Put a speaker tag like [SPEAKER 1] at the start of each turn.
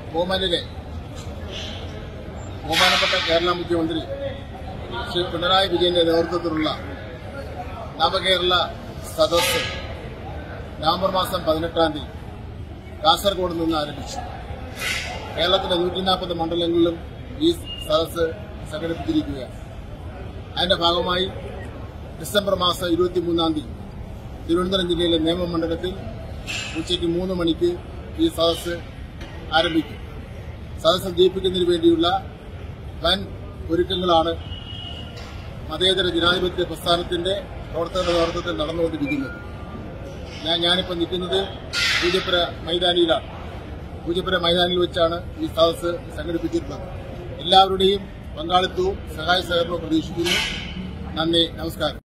[SPEAKER 1] ഓമനിലെ ബഹുമാനപ്പെട്ട കേരള മുഖ്യമന്ത്രി ശ്രീ പിണറായി വിജയന്റെ നേതൃത്വത്തിലുള്ള നവകേരള സദസ് നവംബർ മാസം പതിനെട്ടാം തീയതി കാസർഗോഡ് നിന്ന് ആരംഭിച്ചു കേരളത്തിലെ നൂറ്റി നാൽപ്പത് മണ്ഡലങ്ങളിലും ഈ സദസ് സംഘടിപ്പിച്ചിരിക്കുകയാണ് അതിന്റെ ഭാഗമായി ഡിസംബർ മാസം ഇരുപത്തിമൂന്നാം തീയതി തിരുവനന്തപുരം ജില്ലയിലെ നിയമമണ്ഡലത്തിൽ ഉച്ചയ്ക്ക് മൂന്ന് മണിക്ക് ഈ സദസ് ആരംഭിക്കും സദസ്സ് ജയിപ്പിക്കുന്നതിന് വേണ്ടിയുള്ള വൻ ഒരുക്കങ്ങളാണ് മതേതര ജനാധിപത്യ പ്രസ്ഥാനത്തിന്റെ പ്രവർത്തകരുടെ നേതൃത്വത്തിൽ നടന്നുകൊണ്ടിരിക്കുന്നത് ഞാൻ ഞാനിപ്പോൾ നിൽക്കുന്നത് പൂജപ്പുര മൈതാനിയിലാണ് പൂജപ്പുര മൈതാനിയിൽ വെച്ചാണ് ഈ സദസ്സ് സംഘടിപ്പിച്ചിട്ടുള്ളത് എല്ലാവരുടെയും പങ്കാളിത്തവും സഹായ സഹകരണവും പ്രതീക്ഷിക്കുന്നു നന്ദി നമസ്കാരം